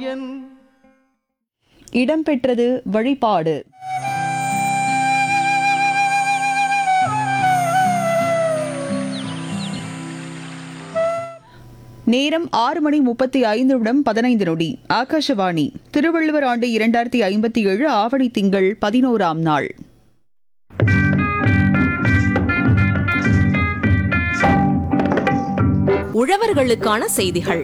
மாயன் இடம்பெற்றது வழிபாடு நேரம் ஆறு மணி முப்பத்தி ஐந்து நிமிடம் பதினைந்து நொடி ஆகாஷவாணி திருவள்ளுவர் ஆண்டு இரண்டாயிரத்தி ஐம்பத்தி ஏழு ஆவணி திங்கள் பதினோராம் நாள் உழவர்களுக்கான செய்திகள்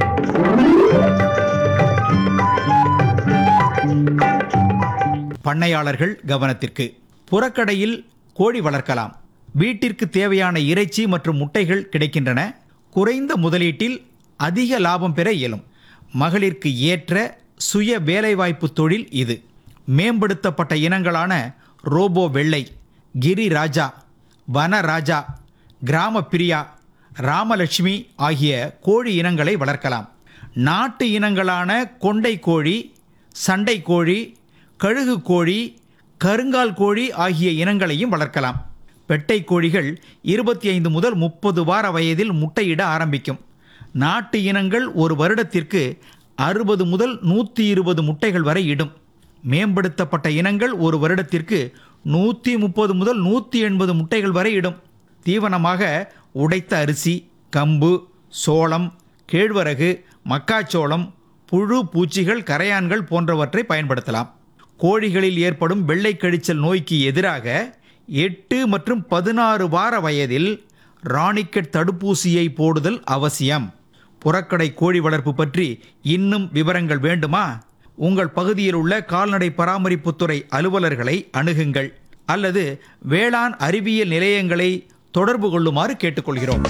பண்ணையாளர்கள் கவனத்திற்கு புறக்கடையில் கோழி வளர்க்கலாம் வீட்டிற்கு தேவையான இறைச்சி மற்றும் முட்டைகள் கிடைக்கின்றன குறைந்த முதலீட்டில் அதிக லாபம் பெற இயலும் மகளிருக்கு ஏற்ற சுய வேலைவாய்ப்பு தொழில் இது மேம்படுத்தப்பட்ட இனங்களான ரோபோ வெள்ளை கிரி ராஜா வன ராஜா கிராம பிரியா ராமலட்சுமி ஆகிய கோழி இனங்களை வளர்க்கலாம் நாட்டு இனங்களான கொண்டை கோழி சண்டை கோழி கழுகு கோழி கருங்கால் கோழி ஆகிய இனங்களையும் வளர்க்கலாம் பெட்டை கோழிகள் இருபத்தி ஐந்து முதல் முப்பது வார வயதில் முட்டையிட ஆரம்பிக்கும் நாட்டு இனங்கள் ஒரு வருடத்திற்கு அறுபது முதல் நூற்றி இருபது முட்டைகள் வரை இடும் மேம்படுத்தப்பட்ட இனங்கள் ஒரு வருடத்திற்கு நூற்றி முப்பது முதல் நூற்றி எண்பது முட்டைகள் வரை இடும் தீவனமாக உடைத்த அரிசி கம்பு சோளம் கேழ்வரகு மக்காச்சோளம் புழு பூச்சிகள் கரையான்கள் போன்றவற்றை பயன்படுத்தலாம் கோழிகளில் ஏற்படும் வெள்ளை கழிச்சல் நோய்க்கு எதிராக எட்டு மற்றும் பதினாறு வார வயதில் ராணிக்கெட் தடுப்பூசியை போடுதல் அவசியம் புறக்கடை கோழி வளர்ப்பு பற்றி இன்னும் விவரங்கள் வேண்டுமா உங்கள் பகுதியில் உள்ள கால்நடை பராமரிப்புத்துறை அலுவலர்களை அணுகுங்கள் அல்லது வேளாண் அறிவியல் நிலையங்களை தொடர்பு கொள்ளுமாறு கேட்டுக்கொள்கிறோம்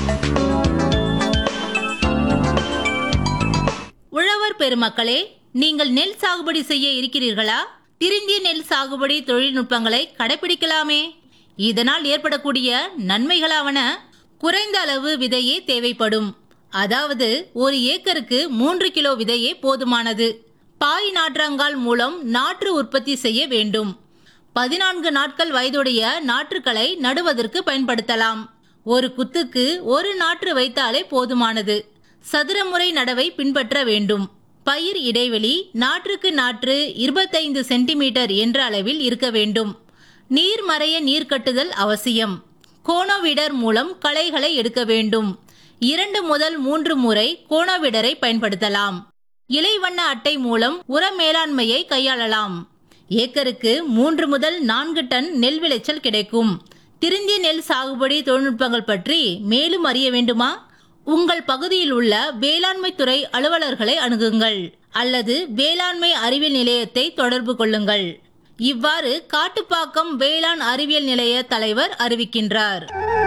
உழவர் பெருமக்களே நீங்கள் நெல் சாகுபடி செய்ய இருக்கிறீர்களா திருந்திய நெல் சாகுபடி தொழில்நுட்பங்களை கடைபிடிக்கலாமே இதனால் ஏற்படக்கூடிய நன்மைகளாவன குறைந்த அளவு விதையே தேவைப்படும் அதாவது ஒரு ஏக்கருக்கு மூன்று கிலோ விதையே போதுமானது பாய் நாற்றங்கால் மூலம் நாற்று உற்பத்தி செய்ய வேண்டும் பதினான்கு நாட்கள் வயதுடைய நாற்றுக்களை நடுவதற்கு பயன்படுத்தலாம் ஒரு குத்துக்கு ஒரு நாற்று வைத்தாலே போதுமானது சதுரமுறை நடவை பின்பற்ற வேண்டும் பயிர் இடைவெளி நாற்றுக்கு நாற்று இருபத்தைந்து சென்டிமீட்டர் என்ற அளவில் இருக்க வேண்டும் நீர் மறைய நீர் கட்டுதல் அவசியம் கோணோவிடர் மூலம் களைகளை எடுக்க வேண்டும் இரண்டு முதல் மூன்று முறை கோணோவிடரை பயன்படுத்தலாம் இலைவண்ண அட்டை மூலம் உர மேலாண்மையை கையாளலாம் ஏக்கருக்கு மூன்று முதல் நான்கு டன் நெல் விளைச்சல் கிடைக்கும் திருந்திய நெல் சாகுபடி தொழில்நுட்பங்கள் பற்றி மேலும் அறிய வேண்டுமா உங்கள் பகுதியில் உள்ள வேளாண்மை துறை அலுவலர்களை அணுகுங்கள் அல்லது வேளாண்மை அறிவியல் நிலையத்தை தொடர்பு கொள்ளுங்கள் இவ்வாறு காட்டுப்பாக்கம் வேளாண் அறிவியல் நிலைய தலைவர் அறிவிக்கின்றார்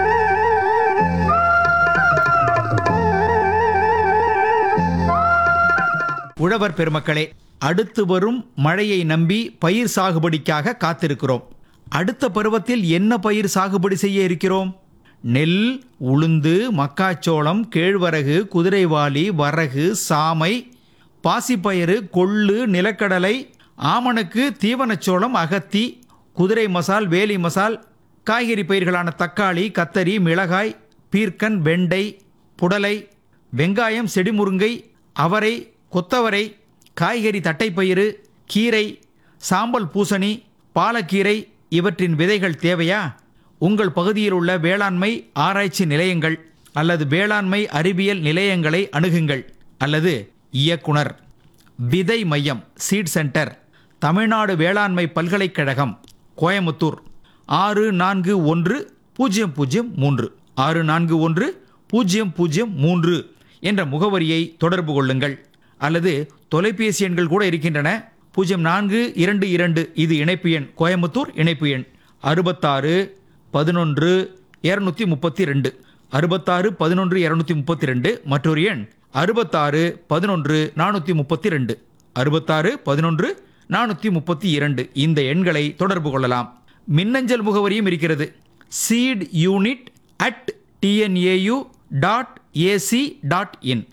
உழவர் பெருமக்களே அடுத்து வரும் மழையை நம்பி பயிர் சாகுபடிக்காக காத்திருக்கிறோம் அடுத்த பருவத்தில் என்ன பயிர் சாகுபடி செய்ய இருக்கிறோம் நெல் உளுந்து மக்காச்சோளம் கேழ்வரகு குதிரைவாலி வரகு சாமை பாசிப்பயிறு கொள்ளு நிலக்கடலை ஆமணக்கு தீவனச்சோளம் அகத்தி குதிரை மசால் வேலி மசால் காய்கறி பயிர்களான தக்காளி கத்தரி மிளகாய் பீர்க்கன் வெண்டை புடலை வெங்காயம் செடிமுருங்கை அவரை கொத்தவரை காய்கறி தட்டைப்பயிறு கீரை சாம்பல் பூசணி பாலக்கீரை இவற்றின் விதைகள் தேவையா உங்கள் பகுதியில் உள்ள வேளாண்மை ஆராய்ச்சி நிலையங்கள் அல்லது வேளாண்மை அறிவியல் நிலையங்களை அணுகுங்கள் அல்லது இயக்குனர் விதை மையம் சீட் சென்டர் தமிழ்நாடு வேளாண்மை பல்கலைக்கழகம் கோயமுத்தூர் ஆறு நான்கு ஒன்று பூஜ்ஜியம் பூஜ்ஜியம் மூன்று ஆறு நான்கு ஒன்று பூஜ்ஜியம் பூஜ்ஜியம் மூன்று என்ற முகவரியை தொடர்பு கொள்ளுங்கள் அல்லது தொலைபேசி எண்கள் கூட இருக்கின்றன பூஜ்ஜியம் நான்கு இரண்டு இரண்டு இது இணைப்பு எண் கோயம்புத்தூர் இணைப்பு எண் அறுபத்தாறு பதினொன்று இரநூத்தி முப்பத்தி ரெண்டு அறுபத்தாறு பதினொன்று இரநூத்தி முப்பத்தி ரெண்டு மற்றொரு எண் அறுபத்தாறு பதினொன்று நானூற்றி முப்பத்தி ரெண்டு அறுபத்தாறு பதினொன்று நானூற்றி முப்பத்தி இரண்டு இந்த எண்களை தொடர்பு கொள்ளலாம் மின்னஞ்சல் முகவரியும் இருக்கிறது seed unit at TNAU dot AC dot in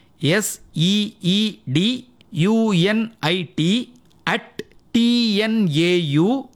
S E E D U N I T at TNAU